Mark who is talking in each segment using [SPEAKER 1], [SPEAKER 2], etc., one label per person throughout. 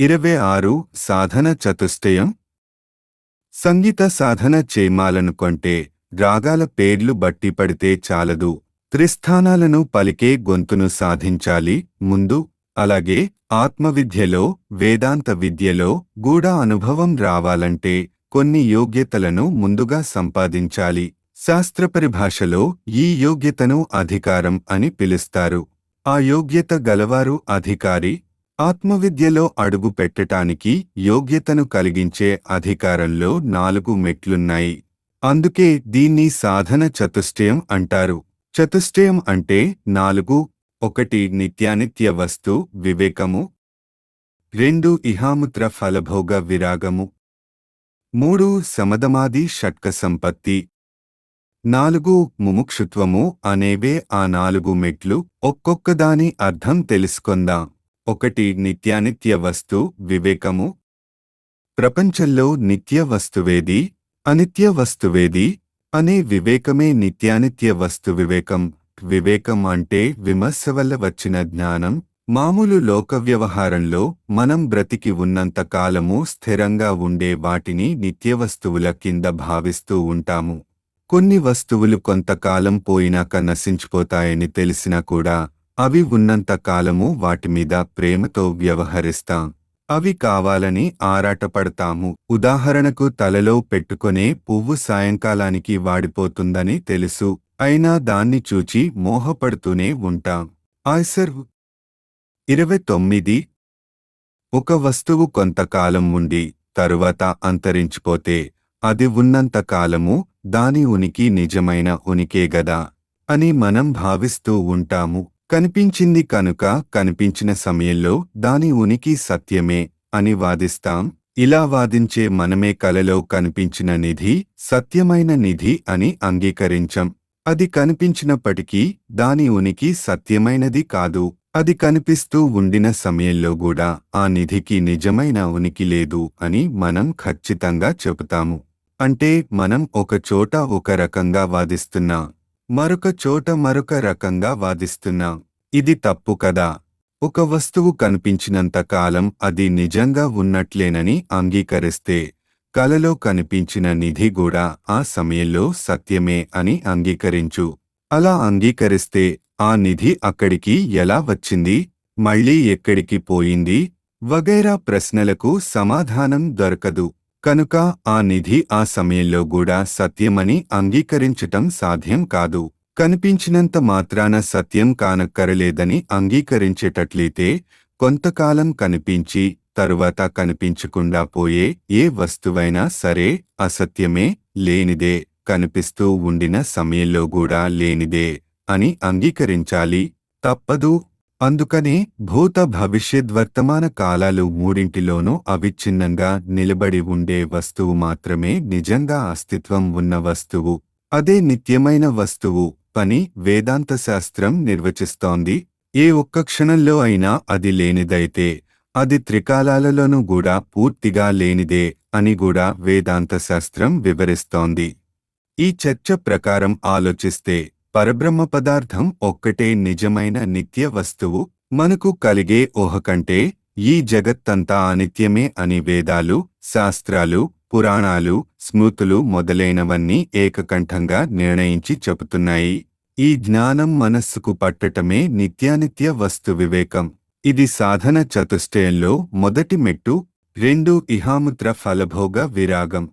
[SPEAKER 1] ఇరవై ఆరు సాధన చతుష్టయం సంగీత సాధన చేమాలనుకొంటే రాగాల పేర్లు బట్టి పడితే చాలదు త్రిస్థానాలను పలికే గొంతును సాధించాలి ముందు అలాగే ఆత్మవిద్యలో వేదాంత విద్యలో గూఢ అనుభవం రావాలంటే కొన్ని యోగ్యతలను ముందుగా సంపాదించాలి శాస్త్ర పరిభాషలో ఈ యోగ్యతను అధికారం అని పిలుస్తారు ఆ యోగ్యత గలవారు అధికారి ఆత్మవిద్యలో అడుగు పెట్టటానికి యోగ్యతను కలిగించే అధికారంలో నాలుగు మెట్లున్నాయి అందుకే దీన్ని సాధన చతుష్టయం అంటారు చతుష్టయం అంటే నాలుగు ఒకటి నిత్యానిత్య వస్తు వివేకము రెండు ఇహాముత్ర ఫలభోగ విరాగము మూడు సమదమాది షట్క సంపత్తి నాలుగు ముముక్షుత్వము అనేవే ఆ నాలుగు మెట్లు ఒక్కొక్కదాని అర్థం తెలుసుకొందాం ఒకటి నిత్యానిత్య వస్తు వివేకము ప్రపంచంలో నిత్య వస్తువేది అనిత్య వస్తువేది అనే వివేకమే నిత్యానిత్య వస్తు వివేకం వివేకం అంటే విమర్శ వల్ల వచ్చిన జ్ఞానం మామూలు లోక వ్యవహారంలో మనం బ్రతికి ఉన్నంత కాలము స్థిరంగా ఉండే వాటిని నిత్యవస్తువుల కింద భావిస్తూ ఉంటాము కొన్ని వస్తువులు కొంతకాలం పోయినాక నశించిపోతాయని తెలిసినా కూడా అవి ఉన్నంత కాలము వాటిమీద ప్రేమతో వ్యవహరిస్తాం అవి కావాలని ఆరాటపడతాము ఉదాహరణకు తలలో పెట్టుకొనే పువ్వు సాయంకాలానికి వాడిపోతుందని తెలుసు అయినా దాన్ని చూచి మోహపడుతూనే ఉంటాం ఆయ్సర్ ఇరవై తొమ్మిది ఒక వస్తువు కొంతకాలం ఉండి తరువాత అంతరించిపోతే అది ఉన్నంత కాలము దాని ఉనికి నిజమైన ఉనికే గదా అని మనం భావిస్తూ ఉంటాము కనిపించింది కనుక కనిపించిన సమయంలో దాని ఉనికి సత్యమే అని వాదిస్తాం ఇలా వాదించే మనమే కలలో కనిపించిన నిధి సత్యమైన నిధి అని అంగీకరించం అది కనిపించినప్పటికీ దాని ఉనికి సత్యమైనది కాదు అది కనిపిస్తూ ఉండిన సమయంలో కూడా ఆ నిధికి నిజమైన ఉనికి లేదు అని మనం ఖచ్చితంగా చెబుతాము అంటే మనం ఒక చోట ఒక రకంగా వాదిస్తున్నాం మరొక చోట మరొక రకంగా వాదిస్తున్నాం ఇది తప్పు కదా ఒక వస్తువు కనిపించినంత కాలం అది నిజంగా ఉన్నట్లేనని అంగీకరిస్తే కలలో కనిపించిన నిధి కూడా ఆ సమయంలో సత్యమే అని అంగీకరించు అలా అంగీకరిస్తే ఆ నిధి అక్కడికి ఎలా వచ్చింది మళ్ళీ ఎక్కడికి పోయింది వగైరా ప్రశ్నలకు సమాధానం దొరకదు కనుక ఆ నిధి ఆ సమయంలో కూడా సత్యమని అంగీకరించటం సాధ్యం కాదు కనిపించినంత మాత్రాన సత్యం కానక్కరలేదని అంగీకరించేటట్లయితే కొంతకాలం కనిపించి తరువాత కనిపించకుండా పోయే ఏ వస్తువైనా సరే అసత్యమే లేనిదే కనిపిస్తూ ఉండిన సమయంలో కూడా లేనిదే అని అంగీకరించాలి తప్పదు అందుకనే భూత భవిష్యద్వర్తమాన కాలాలు మూడింటిలోనూ అవిచ్ఛిన్నంగా నిలబడి ఉండే వస్తువు మాత్రమే నిజంగా అస్తిత్వం ఉన్న వస్తువు అదే నిత్యమైన వస్తువు పని వేదాంత శాస్త్రం నిర్వచిస్తోంది ఏ ఒక్క క్షణంలో అయినా అది లేనిదైతే అది త్రికాలాలలోనూ కూడా పూర్తిగా లేనిదే అని కూడా వేదాంత శాస్త్రం వివరిస్తోంది ఈ చర్చ ప్రకారం ఆలోచిస్తే పరబ్రహ్మ పదార్థం ఒక్కటే నిజమైన నిత్య వస్తువు మనకు కలిగే ఊహ కంటే ఈ జగత్తంతా అనిత్యమే అని వేదాలు శాస్త్రాలు పురాణాలు స్మృతులు మొదలైనవన్నీ ఏకకంఠంగా నిర్ణయించి చెబుతున్నాయి ఈ జ్ఞానం మనస్సుకు పట్టటమే నిత్యానిత్య వస్తు వివేకం ఇది సాధన చతుష్టయంలో మొదటి మెట్టు రెండు ఇహాముద్ర ఫలభోగ విరాగం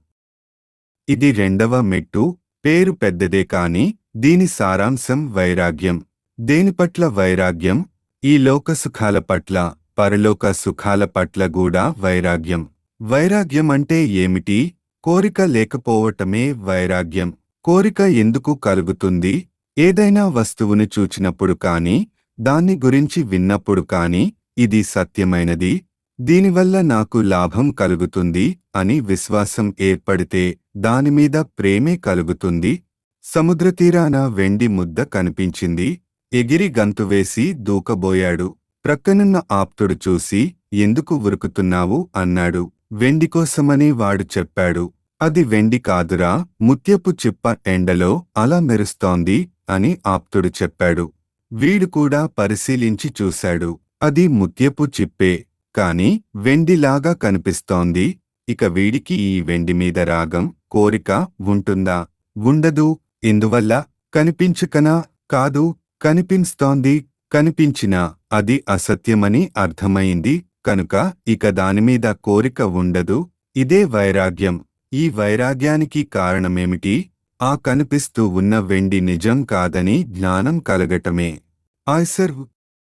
[SPEAKER 1] ఇది రెండవ మెట్టు పేరు పెద్దదే కాని దీని సారాంశం వైరాగ్యం దేని పట్ల వైరాగ్యం ఈ లోక సుఖాల పట్ల పరలోక సుఖాల పట్ల కూడా వైరాగ్యం వైరాగ్యం అంటే ఏమిటి కోరిక లేకపోవటమే వైరాగ్యం కోరిక ఎందుకు కలుగుతుంది ఏదైనా వస్తువును చూచినప్పుడు కాని దాన్ని గురించి విన్నప్పుడు కాని ఇది సత్యమైనది దీనివల్ల నాకు లాభం కలుగుతుంది అని విశ్వాసం ఏర్పడితే దానిమీద ప్రేమే కలుగుతుంది సముద్రతీరాన వెండి ముద్ద కనిపించింది ఎగిరి గంతువేసి దూకబోయాడు ప్రక్కనున్న ఆప్తుడు చూసి ఎందుకు ఉరుకుతున్నావు అన్నాడు వెండి కోసమని వాడు చెప్పాడు అది వెండి కాదురా ముత్యపు చిప్ప ఎండలో అలా మెరుస్తోంది అని ఆప్తుడు చెప్పాడు వీడు కూడా పరిశీలించి చూశాడు అది ముత్యపు చిప్పే కాని వెండిలాగా కనిపిస్తోంది ఇక వీడికి ఈ వెండి మీద రాగం కోరిక ఉంటుందా ఉండదు ఎందువల్ల కనిపించకనా కాదు కనిపిస్తోంది కనిపించినా అది అసత్యమని అర్థమైంది కనుక ఇక దానిమీద కోరిక ఉండదు ఇదే వైరాగ్యం ఈ వైరాగ్యానికి కారణమేమిటి ఆ కనిపిస్తూ ఉన్న వెండి నిజం కాదని జ్ఞానం కలగటమే ఆయ్సర్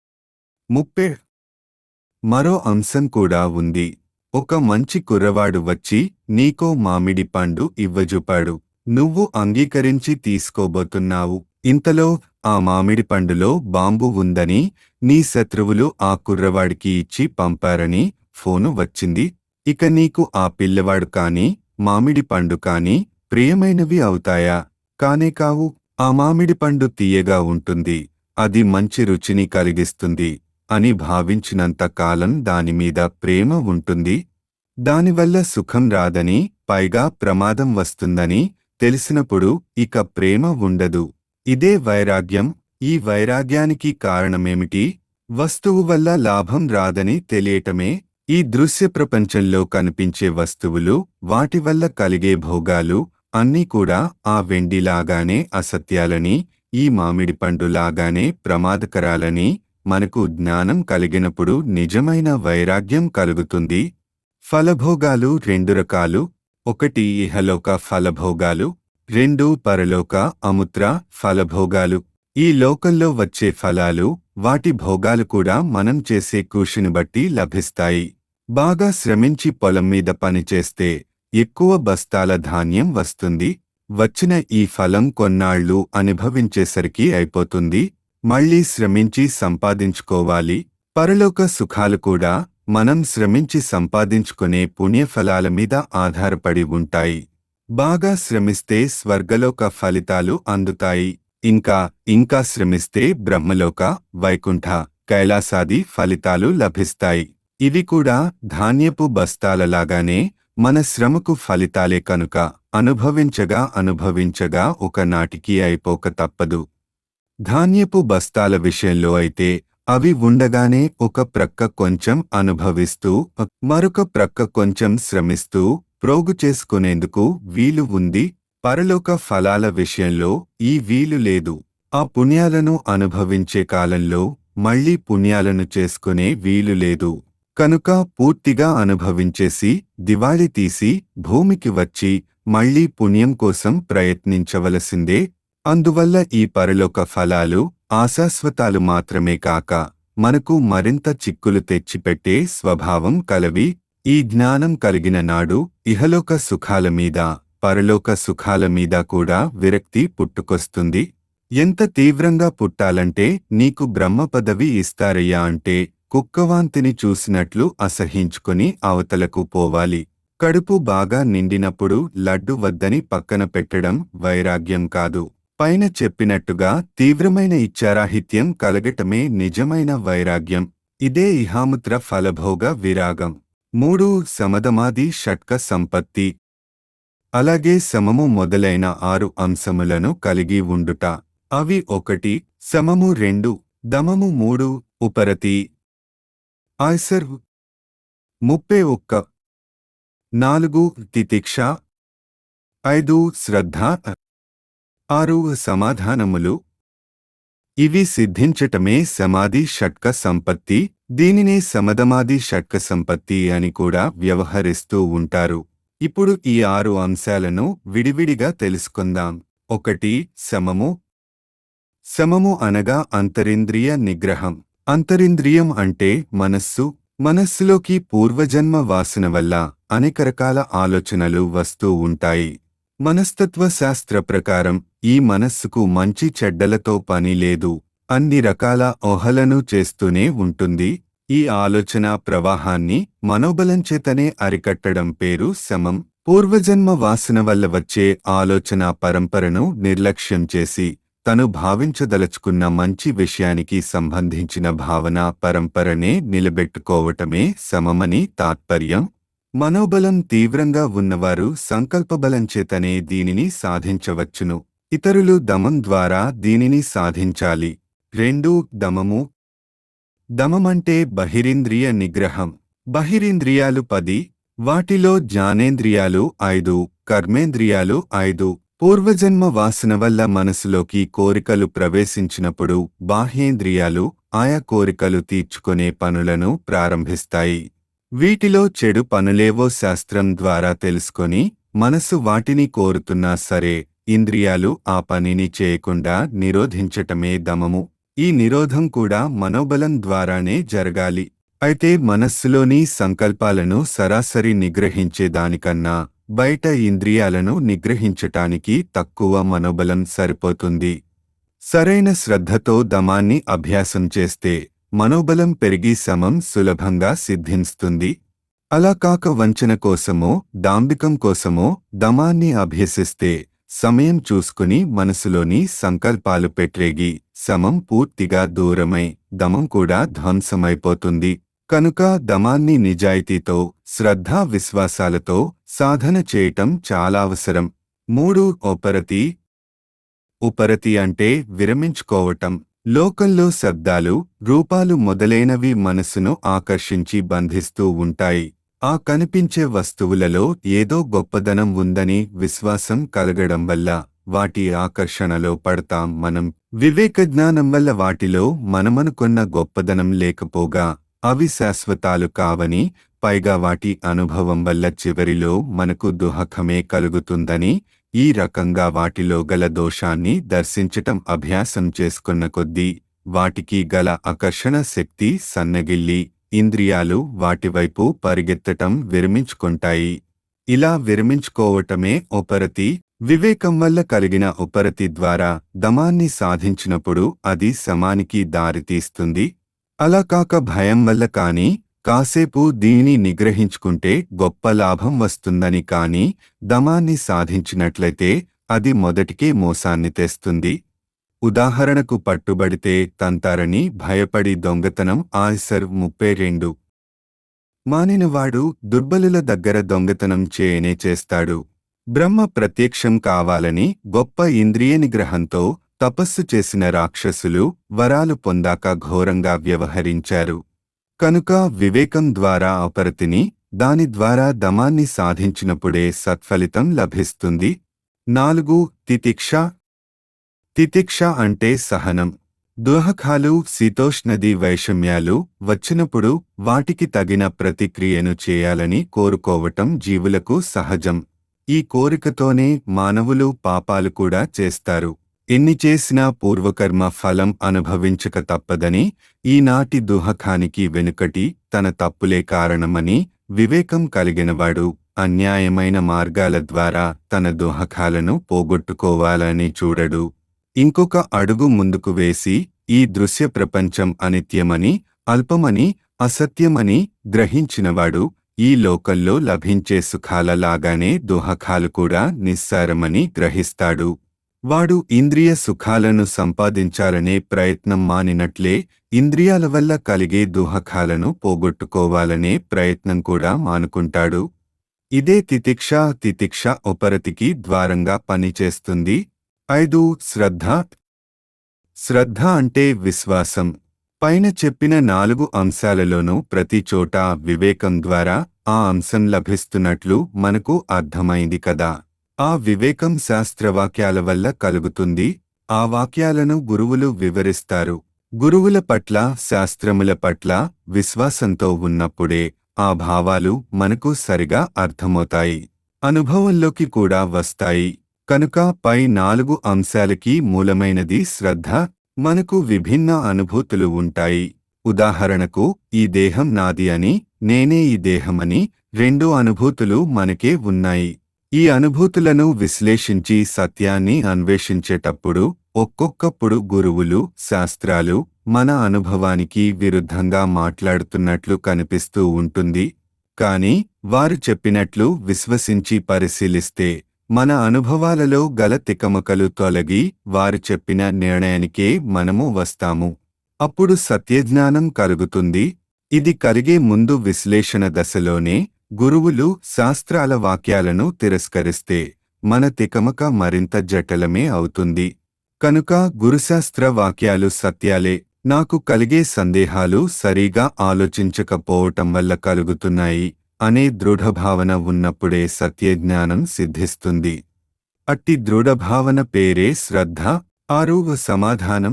[SPEAKER 1] ముప్పే మరో అంశం కూడా ఉంది ఒక మంచి కుర్రవాడు వచ్చి నీకో మామిడి పండు ఇవ్వజూపాడు నువ్వు అంగీకరించి తీసుకోబోతున్నావు ఇంతలో ఆ మామిడి పండులో బాంబు ఉందని నీ శత్రువులు ఆ కుర్రవాడికి ఇచ్చి పంపారని ఫోను వచ్చింది ఇక నీకు ఆ పిల్లవాడు కాని మామిడి పండు కాని ప్రియమైనవి అవుతాయా కానే కావు ఆ మామిడి పండు తీయగా ఉంటుంది అది మంచి రుచిని కలిగిస్తుంది అని భావించినంత కాలం దానిమీద ప్రేమ ఉంటుంది దానివల్ల సుఖం రాదని పైగా ప్రమాదం వస్తుందని తెలిసినప్పుడు ఇక ప్రేమ ఉండదు ఇదే వైరాగ్యం ఈ వైరాగ్యానికి కారణమేమిటి వస్తువు వల్ల లాభం రాదని తెలియటమే ఈ దృశ్య ప్రపంచంలో కనిపించే వస్తువులు వాటి వల్ల కలిగే భోగాలు అన్నీ కూడా ఆ వెండిలాగానే అసత్యాలని ఈ మామిడి పండులాగానే ప్రమాదకరాలని మనకు జ్ఞానం కలిగినప్పుడు నిజమైన వైరాగ్యం కలుగుతుంది ఫలభోగాలు రెండు రకాలు ఒకటి ఇహలోక ఫలభోగాలు రెండు పరలోక అముత్ర ఫలభోగాలు ఈ లోకంలో వచ్చే ఫలాలు వాటి భోగాలు కూడా మనం చేసే కృషిని బట్టి లభిస్తాయి బాగా శ్రమించి పొలం మీద పనిచేస్తే ఎక్కువ బస్తాల ధాన్యం వస్తుంది వచ్చిన ఈ ఫలం కొన్నాళ్లు అనుభవించేసరికి అయిపోతుంది మళ్ళీ శ్రమించి సంపాదించుకోవాలి పరలోక సుఖాలు కూడా మనం శ్రమించి సంపాదించుకునే పుణ్యఫలాల మీద ఆధారపడి ఉంటాయి బాగా శ్రమిస్తే స్వర్గలోక ఫలితాలు అందుతాయి ఇంకా ఇంకా శ్రమిస్తే బ్రహ్మలోక వైకుంఠ కైలాసాది ఫలితాలు లభిస్తాయి ఇవి కూడా ధాన్యపు బస్తాలలాగానే మన శ్రమకు ఫలితాలే కనుక అనుభవించగా అనుభవించగా ఒకనాటికి అయిపోక తప్పదు ధాన్యపు బస్తాల విషయంలో అయితే అవి ఉండగానే ఒక ప్రక్క కొంచెం అనుభవిస్తూ మరొక ప్రక్క కొంచెం శ్రమిస్తూ ప్రోగు చేసుకునేందుకు వీలు ఉంది పరలోక ఫలాల విషయంలో ఈ వీలు లేదు ఆ పుణ్యాలను అనుభవించే కాలంలో మళ్లీ పుణ్యాలను చేసుకునే వీలు లేదు కనుక పూర్తిగా అనుభవించేసి దివాళి తీసి భూమికి వచ్చి మళ్లీ పుణ్యం కోసం ప్రయత్నించవలసిందే అందువల్ల ఈ పరలోక ఫలాలు ఆశాశ్వతాలు మాత్రమే కాక మనకు మరింత చిక్కులు తెచ్చిపెట్టే స్వభావం కలవి ఈ జ్ఞానం కలిగిన నాడు ఇహలోక సుఖాల మీద పరలోక సుఖాల మీద కూడా విరక్తి పుట్టుకొస్తుంది ఎంత తీవ్రంగా పుట్టాలంటే నీకు బ్రహ్మ పదవి ఇస్తారయ్యా అంటే కుక్కవాంతిని చూసినట్లు అసహించుకుని అవతలకు పోవాలి కడుపు బాగా నిండినప్పుడు లడ్డు వద్దని పక్కన పెట్టడం వైరాగ్యం కాదు పైన చెప్పినట్టుగా తీవ్రమైన ఇచ్చారాహిత్యం కలగటమే నిజమైన వైరాగ్యం ఇదే ఇహాముత్ర ఫలభోగ విరాగం మూడు సమదమాది షట్క సంపత్తి అలాగే సమము మొదలైన ఆరు అంశములను కలిగి ఉండుట అవి ఒకటి సమము రెండు దమము మూడు ఉపరతి ఆయ్సర్ ముప్పై ఒక్క నాలుగు తితిక్ష ఐదు శ్రద్ధ ఆరు సమాధానములు ఇవి సిద్ధించటమే సమాధి షట్క సంపత్తి దీనినే సమదమాది షట్క సంపత్తి అని కూడా వ్యవహరిస్తూ ఉంటారు ఇప్పుడు ఈ ఆరు అంశాలను విడివిడిగా తెలుసుకుందాం ఒకటి సమము సమము అనగా అంతరింద్రియ నిగ్రహం అంతరింద్రియం అంటే మనస్సు మనస్సులోకి పూర్వజన్మ వాసన వల్ల అనేక రకాల ఆలోచనలు వస్తూ ఉంటాయి మనస్తత్వ శాస్త్ర ప్రకారం ఈ మనస్సుకు మంచి చెడ్డలతో పని లేదు అన్ని రకాల ఊహలను చేస్తూనే ఉంటుంది ఈ ఆలోచన ప్రవాహాన్ని మనోబలం చేతనే అరికట్టడం పేరు సమం పూర్వజన్మ వాసన వల్ల వచ్చే ఆలోచన పరంపరను నిర్లక్ష్యం చేసి తను భావించదలుచుకున్న మంచి విషయానికి సంబంధించిన భావన పరంపరనే నిలబెట్టుకోవటమే సమమని తాత్పర్యం మనోబలం తీవ్రంగా ఉన్నవారు సంకల్పబలం చేతనే దీనిని సాధించవచ్చును ఇతరులు దమం ద్వారా దీనిని సాధించాలి రెండు దమము దమమంటే బహిరింద్రియ నిగ్రహం బహిరింద్రియాలు పది వాటిలో జ్ఞానేంద్రియాలు ఐదు కర్మేంద్రియాలు ఐదు పూర్వజన్మ వాసన వల్ల మనసులోకి కోరికలు ప్రవేశించినప్పుడు బాహ్యేంద్రియాలు ఆయా కోరికలు తీర్చుకునే పనులను ప్రారంభిస్తాయి వీటిలో చెడు పనులేవో శాస్త్రం ద్వారా తెలుసుకొని మనసు వాటిని కోరుతున్నా సరే ఇంద్రియాలు ఆ పనిని చేయకుండా నిరోధించటమే దమము ఈ నిరోధం కూడా మనోబలం ద్వారానే జరగాలి అయితే మనస్సులోని సంకల్పాలను సరాసరి నిగ్రహించేదానికన్నా బయట ఇంద్రియాలను నిగ్రహించటానికి తక్కువ మనోబలం సరిపోతుంది సరైన శ్రద్ధతో దమాన్ని అభ్యాసం చేస్తే మనోబలం పెరిగి సమం సులభంగా సిద్ధిస్తుంది అలా కాక వంచన కోసమో దాంబికం కోసమో దమాన్ని అభ్యసిస్తే సమయం చూసుకుని మనసులోని సంకల్పాలు పెట్టేగి సమం పూర్తిగా దూరమై దమం కూడా ధ్వంసమైపోతుంది కనుక దమాన్ని నిజాయితీతో శ్రద్ధా విశ్వాసాలతో సాధన చేయటం చాలా అవసరం మూడు ఉపరతి ఉపరతి అంటే విరమించుకోవటం లోకంలో శబ్దాలు రూపాలు మొదలైనవి మనసును ఆకర్షించి బంధిస్తూ ఉంటాయి ఆ కనిపించే వస్తువులలో ఏదో గొప్పదనం ఉందని విశ్వాసం కలగడం వల్ల వాటి ఆకర్షణలో పడతాం మనం వివేక జ్ఞానం వల్ల వాటిలో మనమనుకున్న గొప్పదనం లేకపోగా అవి శాశ్వతాలు కావని పైగా వాటి అనుభవం వల్ల చివరిలో మనకు దుహకమే కలుగుతుందని ఈ రకంగా వాటిలో గల దోషాన్ని దర్శించటం అభ్యాసం చేసుకున్న కొద్దీ వాటికి గల ఆకర్షణ శక్తి సన్నగిల్లి ఇంద్రియాలు వాటివైపు పరిగెత్తటం విరమించుకుంటాయి ఇలా విరమించుకోవటమే ఉపరతి వివేకం వల్ల కలిగిన ఉపరతి ద్వారా దమాన్ని సాధించినప్పుడు అది సమానికి దారితీస్తుంది అలా కాక భయం వల్ల కాని కాసేపు దీనిని నిగ్రహించుకుంటే గొప్ప లాభం వస్తుందని కాని దమాన్ని సాధించినట్లయితే అది మొదటికే మోసాన్ని తెస్తుంది ఉదాహరణకు పట్టుబడితే తంతారని భయపడి దొంగతనం ఆయిసర్ ముప్పై రెండు మానినవాడు దుర్బలుల దగ్గర దొంగతనం చేయనే చేస్తాడు బ్రహ్మ ప్రత్యక్షం కావాలని గొప్ప ఇంద్రియ నిగ్రహంతో తపస్సు చేసిన రాక్షసులు వరాలు పొందాక ఘోరంగా వ్యవహరించారు కనుక వివేకం ద్వారా అపరతిని దాని ద్వారా దమాన్ని సాధించినప్పుడే సత్ఫలితం లభిస్తుంది నాలుగు తితిక్ష తితిక్ష అంటే సహనం దుహకాలు శీతోష్ణది వైషమ్యాలు వచ్చినప్పుడు వాటికి తగిన ప్రతిక్రియను చేయాలని కోరుకోవటం జీవులకు సహజం ఈ కోరికతోనే మానవులు పాపాలు కూడా చేస్తారు ఎన్ని చేసినా పూర్వకర్మ ఫలం అనుభవించక తప్పదని ఈనాటి దుహకానికి వెనుకటి తన తప్పులే కారణమని వివేకం కలిగినవాడు అన్యాయమైన మార్గాల ద్వారా తన దుహకాలను పోగొట్టుకోవాలని చూడడు ఇంకొక అడుగు ముందుకు వేసి ఈ దృశ్య ప్రపంచం అనిత్యమని అల్పమని అసత్యమని గ్రహించినవాడు ఈ లోకల్లో లభించే సుఖాల లాగానే దుహకాలు కూడా నిస్సారమని గ్రహిస్తాడు వాడు ఇంద్రియ సుఖాలను సంపాదించాలనే ప్రయత్నం మానినట్లే ఇంద్రియాల వల్ల కలిగే దుహకాలను పోగొట్టుకోవాలనే ప్రయత్నం కూడా మానుకుంటాడు ఇదే తితిక్ష తితిక్ష ఉపరతికి ద్వారంగా పనిచేస్తుంది ఐదు శ్రద్ధ శ్రద్ధ అంటే విశ్వాసం పైన చెప్పిన నాలుగు అంశాలలోనూ ప్రతి చోట వివేకం ద్వారా ఆ అంశం లభిస్తున్నట్లు మనకు అర్థమైంది కదా ఆ వివేకం శాస్త్రవాక్యాల వల్ల కలుగుతుంది ఆ వాక్యాలను గురువులు వివరిస్తారు గురువుల పట్ల శాస్త్రముల పట్ల విశ్వాసంతో ఉన్నప్పుడే ఆ భావాలు మనకు సరిగా అర్థమవుతాయి అనుభవంలోకి కూడా వస్తాయి కనుక పై నాలుగు అంశాలకి మూలమైనది శ్రద్ధ మనకు విభిన్న అనుభూతులు ఉంటాయి ఉదాహరణకు ఈ దేహం నాది అని నేనే ఈ దేహమని రెండు అనుభూతులు మనకే ఉన్నాయి ఈ అనుభూతులను విశ్లేషించి సత్యాన్ని అన్వేషించేటప్పుడు ఒక్కొక్కప్పుడు గురువులు శాస్త్రాలు మన అనుభవానికి విరుద్ధంగా మాట్లాడుతున్నట్లు కనిపిస్తూ ఉంటుంది కాని వారు చెప్పినట్లు విశ్వసించి పరిశీలిస్తే మన అనుభవాలలో గల తికమకలు తొలగి వారు చెప్పిన నిర్ణయానికే మనము వస్తాము అప్పుడు సత్యజ్ఞానం కలుగుతుంది ఇది కలిగే ముందు విశ్లేషణ దశలోనే గురువులు శాస్త్రాల వాక్యాలను తిరస్కరిస్తే మన తికమక మరింత జటలమే అవుతుంది కనుక గురుశాస్త్ర వాక్యాలు సత్యాలే నాకు కలిగే సందేహాలు సరిగా ఆలోచించకపోవటం వల్ల కలుగుతున్నాయి అనే దృఢభావన ఉన్నప్పుడే సత్యజ్ఞానం సిద్ధిస్తుంది అట్టి దృఢభావన పేరే శ్రద్ధ ఆరవ సమాధానం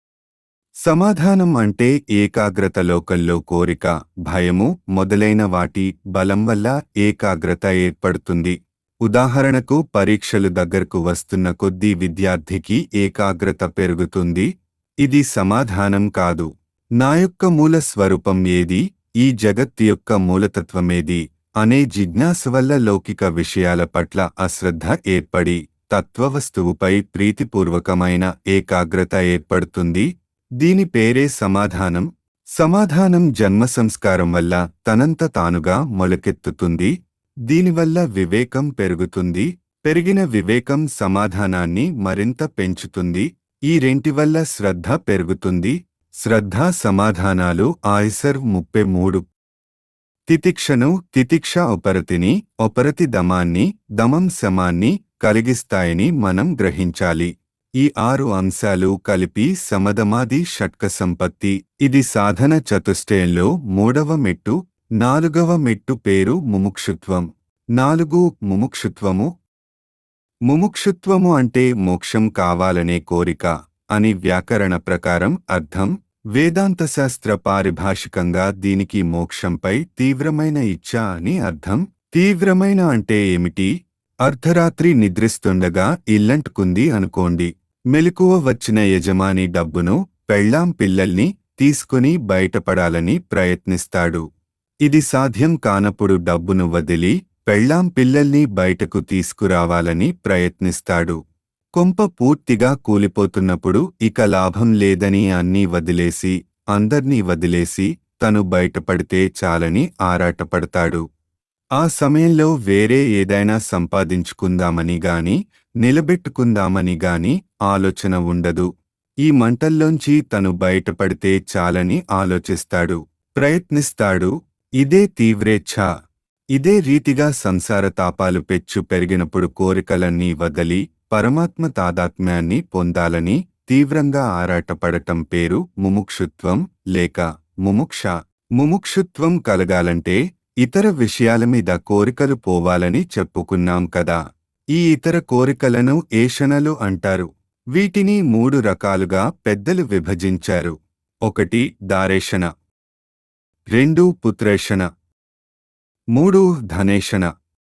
[SPEAKER 1] సమాధానం అంటే ఏకాగ్రత లోకల్లో కోరిక భయము మొదలైన వాటి బలం వల్ల ఏకాగ్రత ఏర్పడుతుంది ఉదాహరణకు పరీక్షలు దగ్గరకు వస్తున్న కొద్దీ విద్యార్థికి ఏకాగ్రత పెరుగుతుంది ఇది సమాధానం కాదు నా యొక్క మూల స్వరూపం ఏది ఈ జగత్ యొక్క మూలతత్వమేది అనే జిజ్ఞాస వల్ల లౌకిక విషయాల పట్ల అశ్రద్ధ ఏర్పడి తత్వవస్తువుపై ప్రీతిపూర్వకమైన ఏకాగ్రత ఏర్పడుతుంది దీని పేరే సమాధానం సమాధానం జన్మ సంస్కారం వల్ల తనంత తానుగా మొలకెత్తుతుంది దీనివల్ల వివేకం పెరుగుతుంది పెరిగిన వివేకం సమాధానాన్ని మరింత పెంచుతుంది ఈ రెంటి వల్ల శ్రద్ధ పెరుగుతుంది శ్రద్ధా సమాధానాలు ఆయిసర్ ముప్పై మూడు తితిక్షను తితిక్ష ఉపరతిని ఉపరతి దమాన్ని దమం శమాన్ని కలిగిస్తాయని మనం గ్రహించాలి ఈ ఆరు అంశాలు కలిపి సమదమాది షట్క సంపత్తి ఇది సాధన చతుష్టయంలో మూడవ మెట్టు నాలుగవ మెట్టు పేరు ముముక్షుత్వం నాలుగు ముముక్షుత్వము ముముక్షుత్వము అంటే మోక్షం కావాలనే కోరిక అని వ్యాకరణ ప్రకారం అర్థం వేదాంత శాస్త్ర పారిభాషికంగా దీనికి మోక్షంపై తీవ్రమైన ఇచ్ఛ అని అర్థం తీవ్రమైన అంటే ఏమిటి అర్ధరాత్రి నిద్రిస్తుండగా ఇల్లంటుకుంది అనుకోండి మెలకువ వచ్చిన యజమాని డబ్బును పెళ్లాం పిల్లల్ని తీసుకుని బయటపడాలని ప్రయత్నిస్తాడు ఇది సాధ్యం కానప్పుడు డబ్బును వదిలి పెళ్లాం పిల్లల్ని బయటకు తీసుకురావాలని ప్రయత్నిస్తాడు కొంప పూర్తిగా కూలిపోతున్నప్పుడు ఇక లాభం లేదని అన్నీ వదిలేసి అందర్నీ వదిలేసి తను బయటపడితే చాలని ఆరాటపడతాడు ఆ సమయంలో వేరే ఏదైనా సంపాదించుకుందామని గాని నిలబెట్టుకుందామని గాని ఆలోచన ఉండదు ఈ మంటల్లోంచి తను బయటపడితే చాలని ఆలోచిస్తాడు ప్రయత్నిస్తాడు ఇదే తీవ్రేచ్ఛ ఇదే రీతిగా సంసార తాపాలు పెచ్చు పెరిగినప్పుడు కోరికలన్నీ వదలి పరమాత్మ తాదాత్మ్యాన్ని పొందాలని తీవ్రంగా ఆరాటపడటం పేరు ముముక్షుత్వం లేక ముముక్ష ముముక్షుత్వం కలగాలంటే ఇతర విషయాల మీద కోరికలు పోవాలని చెప్పుకున్నాం కదా ఈ ఇతర కోరికలను ఏషణలు అంటారు వీటిని మూడు రకాలుగా పెద్దలు విభజించారు ఒకటి దారేషణ రెండు పుత్రేషణ మూడు ధనేషణ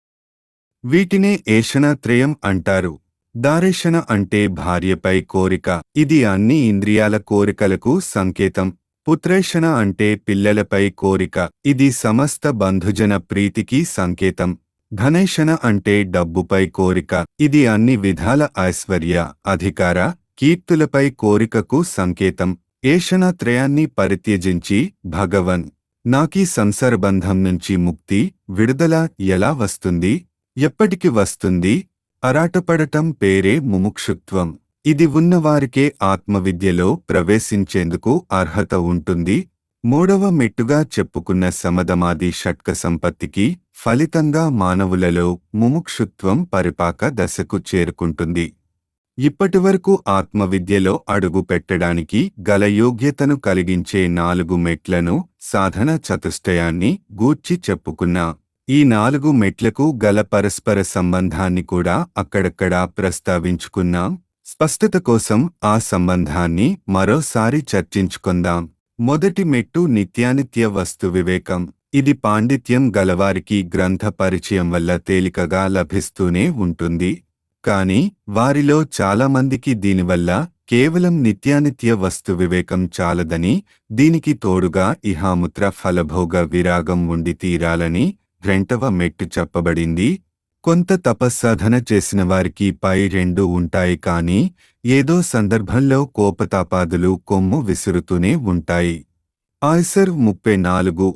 [SPEAKER 1] వీటినే ఏషణ త్రయం అంటారు దారేషణ అంటే భార్యపై కోరిక ఇది అన్ని ఇంద్రియాల కోరికలకు సంకేతం పుత్రేషణ అంటే పిల్లలపై కోరిక ఇది సమస్త బంధుజన ప్రీతికి సంకేతం ధనేషణ అంటే డబ్బుపై కోరిక ఇది అన్ని విధాల ఐశ్వర్య అధికార కీర్తులపై కోరికకు సంకేతం ఏషణ త్రయాన్ని పరిత్యజించి భగవన్ నాకీ సంసారబంధం నుంచి ముక్తి విడుదల ఎలా వస్తుంది ఎప్పటికి వస్తుంది అరాటపడటం పేరే ముముక్షుత్వం ఇది ఉన్నవారికే ఆత్మవిద్యలో ప్రవేశించేందుకు అర్హత ఉంటుంది మూడవ మెట్టుగా చెప్పుకున్న సమదమాది షట్క సంపత్తికి ఫలితంగా మానవులలో ముముక్షుత్వం పరిపాక దశకు చేరుకుంటుంది ఇప్పటివరకు ఆత్మవిద్యలో అడుగు పెట్టడానికి గల యోగ్యతను కలిగించే నాలుగు మెట్లను సాధన చతుష్టయాన్ని గూర్చి చెప్పుకున్నా ఈ నాలుగు మెట్లకు గల పరస్పర సంబంధాన్ని కూడా అక్కడక్కడా ప్రస్తావించుకున్నాం స్పష్టత కోసం ఆ సంబంధాన్ని మరోసారి చర్చించుకుందాం మొదటి మెట్టు నిత్యానిత్య వస్తు వివేకం ఇది పాండిత్యం గలవారికి గ్రంథ పరిచయం వల్ల తేలికగా లభిస్తూనే ఉంటుంది కాని వారిలో చాలామందికి దీనివల్ల కేవలం నిత్యానిత్య వస్తు వివేకం చాలదని దీనికి తోడుగా ఇహాముత్ర ఫలభోగ విరాగం ఉండి తీరాలని రెండవ మెట్టు చెప్పబడింది కొంత తపస్సాధన చేసిన వారికి పై రెండు ఉంటాయి కాని ఏదో సందర్భంలో కోపతాపాదులు కొమ్ము విసురుతూనే ఉంటాయి ఆయ్సర్ ముప్పై నాలుగు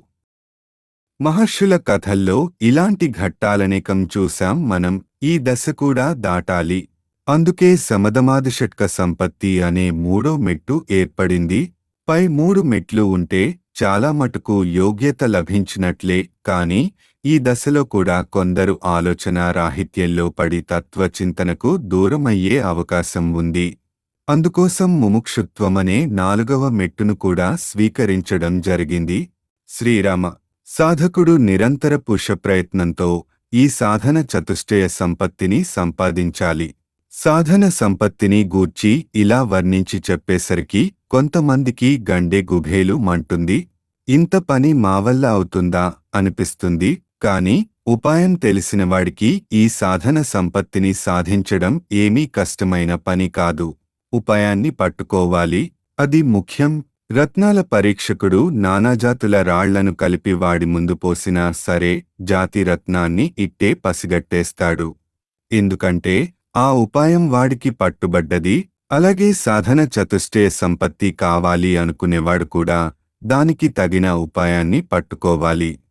[SPEAKER 1] మహర్షుల కథల్లో ఇలాంటి ఘట్టాలనేకం చూశాం మనం ఈ దశ కూడా దాటాలి అందుకే సమదమాదిషట్క సంపత్తి అనే మూడో మెట్టు ఏర్పడింది పై మూడు మెట్లు ఉంటే చాలా మటుకు యోగ్యత లభించినట్లే కాని ఈ దశలో కూడా కొందరు ఆలోచన రాహిత్యంలో పడి తత్వచింతనకు దూరమయ్యే అవకాశం ఉంది అందుకోసం ముముక్షుత్వమనే నాలుగవ మెట్టును కూడా స్వీకరించడం జరిగింది శ్రీరామ సాధకుడు నిరంతర పురుష ప్రయత్నంతో ఈ సాధన చతుష్టయ సంపత్తిని సంపాదించాలి సాధన సంపత్తిని గూర్చి ఇలా వర్ణించి చెప్పేసరికి కొంతమందికి గండె గుభేలు మంటుంది ఇంత పని మా వల్ల అవుతుందా అనిపిస్తుంది కాని ఉపాయం తెలిసినవాడికి ఈ సాధన సంపత్తిని సాధించడం ఏమీ కష్టమైన పని కాదు ఉపాయాన్ని పట్టుకోవాలి అది ముఖ్యం రత్నాల పరీక్షకుడు నానాజాతుల రాళ్లను కలిపి వాడి ముందు పోసినా సరే జాతి రత్నాన్ని ఇట్టే పసిగట్టేస్తాడు ఎందుకంటే ఆ ఉపాయం వాడికి పట్టుబడ్డది అలాగే సాధన చతుష్టయ సంపత్తి కావాలి అనుకునేవాడు కూడా దానికి తగిన ఉపాయాన్ని పట్టుకోవాలి